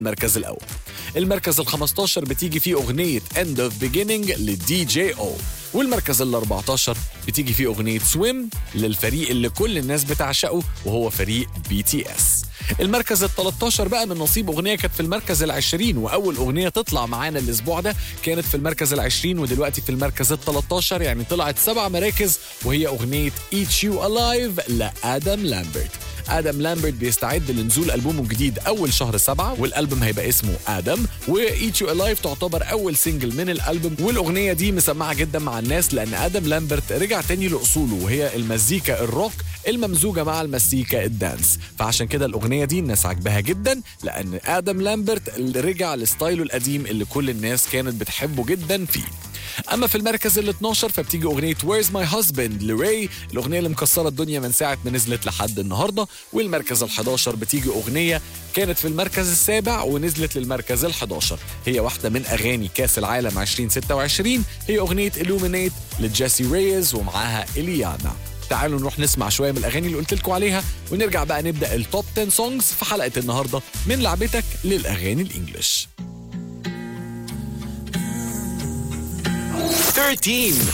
المركز الأول المركز ال 15 بتيجي فيه أغنية End of Beginning للدي جي أو والمركز ال 14 بتيجي فيه أغنية سويم للفريق اللي كل الناس بتعشقه وهو فريق بي تي اس المركز ال 13 بقى من نصيب أغنية كانت في المركز ال 20 وأول أغنية تطلع معانا الأسبوع ده كانت في المركز ال 20 ودلوقتي في المركز ال 13 يعني طلعت سبع مراكز وهي أغنية Eat You Alive لآدم لامبرت ادم لامبرت بيستعد لنزول البومه الجديد اول شهر سبعة والالبوم هيبقى اسمه ادم وايت يو الايف تعتبر اول سنجل من الالبوم والاغنيه دي مسمعه جدا مع الناس لان ادم لامبرت رجع تاني لاصوله وهي المزيكا الروك الممزوجه مع المزيكا الدانس فعشان كده الاغنيه دي الناس عاجباها جدا لان ادم لامبرت رجع لستايله القديم اللي كل الناس كانت بتحبه جدا فيه اما في المركز ال 12 فبتيجي اغنيه ويرز ماي هازبند لراي الاغنيه اللي مكسره الدنيا من ساعه ما نزلت لحد النهارده والمركز ال 11 بتيجي اغنيه كانت في المركز السابع ونزلت للمركز ال 11 هي واحده من اغاني كاس العالم 2026 هي اغنيه الومينيت لجيسي ريز ومعاها اليانا تعالوا نروح نسمع شويه من الاغاني اللي قلت لكم عليها ونرجع بقى نبدا التوب 10 سونجز في حلقه النهارده من لعبتك للاغاني الانجليش 13